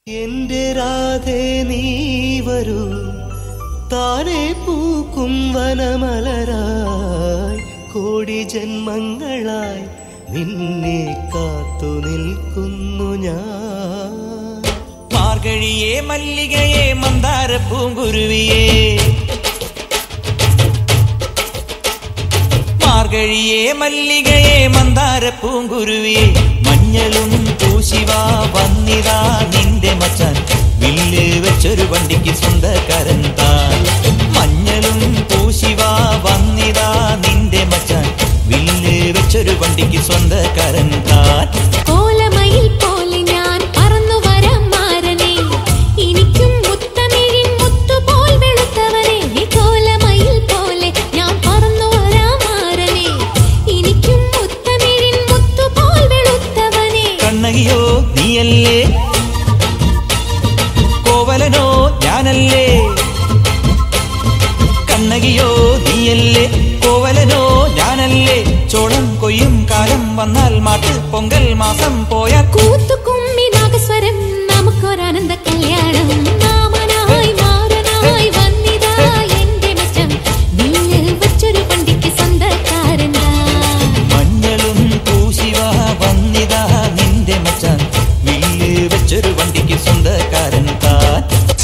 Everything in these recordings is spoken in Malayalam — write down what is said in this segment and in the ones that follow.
എന്റെ രാധേ നീ വരൂ താനെ പൂക്കും വനമലരായി കോടി ജന്മങ്ങളായി നിന്നെ കാത്തു നിൽക്കുന്നു ഞാൻ മാർഗഴിയെ മല്ലികയെ മന്ദാര പൂങ്കുരുവിയെ മാർഗഴിയെ മല്ലികയെ മന്ദാര പൂങ്കുരുവിയെ മഞ്ഞളും പൂശിവാ വന്നിതാ നിന്റെ മച്ചാൻ വില്ല് വെച്ചൊരു വണ്ടിക്ക് സ്വന്തക്കാരൻ താൻ മഞ്ഞളും പൂശിവാ വന്നിതാ നിന്റെ മച്ചാൻ വില്ല് വെച്ചൊരു വണ്ടിക്ക് സ്വന്തക്കാരൻ താൻ കോലമയിൽ പോലെ ഞാൻ പറന്നു വരാം മാരനെ എനിക്കും മുത്തമിഴിൻ മുത്തുപോൽ വെളുത്തവനെ ഈ കോലമയിൽ പോലെ ഞാൻ പറന്നു വരാം മാരനെ എനിക്കും മുത്തമിഴിൻ മുത്തുപോൽ വെളുത്തവനെ കണ്ണകിയോ നീയല്ലേ കോവലനോ ഞാനല്ലേ കണ്ണകിയോ നീയല്ലേ കോവലനോ ഞാനല്ലേ ചോളം കൊയ്യും കാലം വന്നാൽ മാട്ട് പൊങ്കൽ മാസം പോയ കൂത്തുകുമ്മി നാഗസ്വരം നമുക്കൊരാനന്ദ കല്യാണം മാമനായി മാറനായി വന്നിതാ എന്റെ മച്ചം വില്ലിൽ വെച്ചൊരു പണ്ടിക്ക് സ്വന്തക്കാരനാ മഞ്ഞളും പൂശിവ വന്നിതാ നിന്റെ മച്ചാൻ വില്ല് വെച്ചൊരു വണ്ടിക്ക് സ്വന്തക്കാരൻ താൻ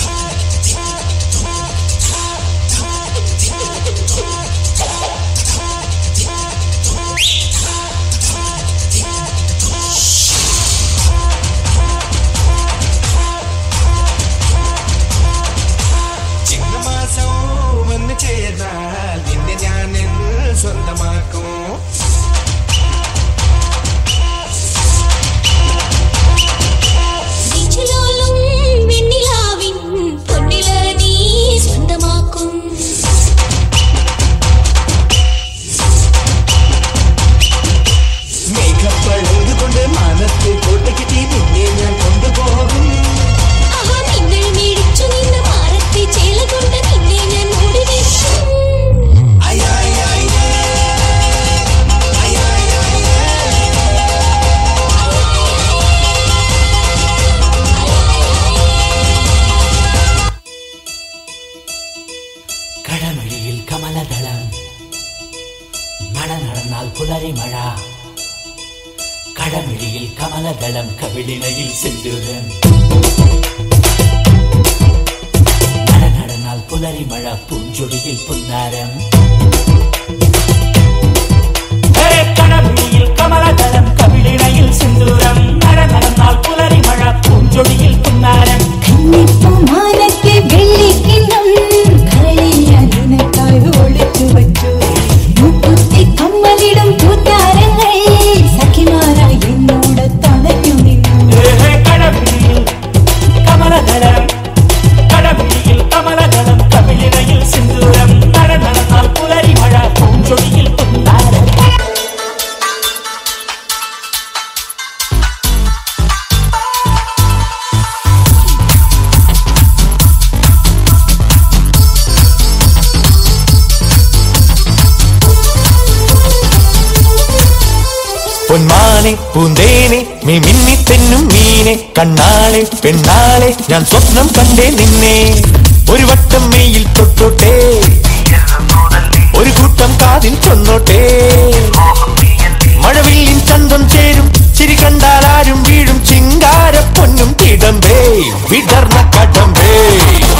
ചിങ്ങമാസം വന്ന് ചേർന്നാൽ നിന്നെ ഞാൻ സ്വന്തമാക്കും ീച്ചിലോലും വെണ്ണിലാവിൻ പൊന്നില നീ സ്വന്തമാക്കും മേഘപ്പഴങ്ക് കൊണ്ട് മാനത്തെ കോട്ടക്കിട്ടി നിന്നെ ഞാൻ കൊണ്ടുപോകും ആഹാ നിങ്ങൾ മേടിച്ചു നിന്ന മാറത്തെ ചേല കൊണ്ട് നിന്നെ ഞാൻ മൂടി വെക്കും കടമഴിയിൽ കമലദളം മഴ നടന്നാൽ പുലരി മഴ കടമിഴിയിൽ കമലദളം കവിളിണയിൽ സിന്ദൂരം മഴ നടന്നാൽ പുലരി മഴ പൂഞ്ചൊടിയിൽ പുന്നാരം ഹേ, കടമിഴിയിൽ കമലദളം കവിളിണയിൽ സിന്ദൂരം മഴ നടന്നാൽ പുലരി മഴ പൂഞ്ചൊടിയിൽ പുന്നാരം മാനത്തെ വെള്ളിക്കിണ്ണം കളിയാ നിനക്കായി ഒളിച്ചു വച്ചു മുക്കുത്തി കമ്മലിടും കൂത്താരങ്ങൾ സഖിമാരായി എന്നോട് തളഞ്ഞു നിന്നു ഏഹേ, കടമിഴിയിൽ കമലദളം കടമിഴിയിൽ കമലദളം കവിളിണയിൽ സിന്ദൂരം നട നടന്നാൽ പുലരി മഴ പൂഞ്ചൊടിയിൽ പുന്നാരം പൊന്മാനെ പൂന്തേനെ മീ മിന്നി തെന്നും മീനെ കണ്ണാളെ പെണ്ണാളെ ഞാൻ സ്വപ്നം കണ്ടേ നിന്നെ ഒരു വട്ടം മെയ്യിൽ തൊട്ടോട്ടെ ഒരു കൂട്ടം കാതിൽ ചൊന്നോട്ടെ മഴവില്ലിൻ ചന്തം ചേരും ചിരി കണ്ടാൽ ആരും വീഴും ചിങ്കാര പൊന്നും കിടമ്പേ വിടർന്ന കടമ്പേ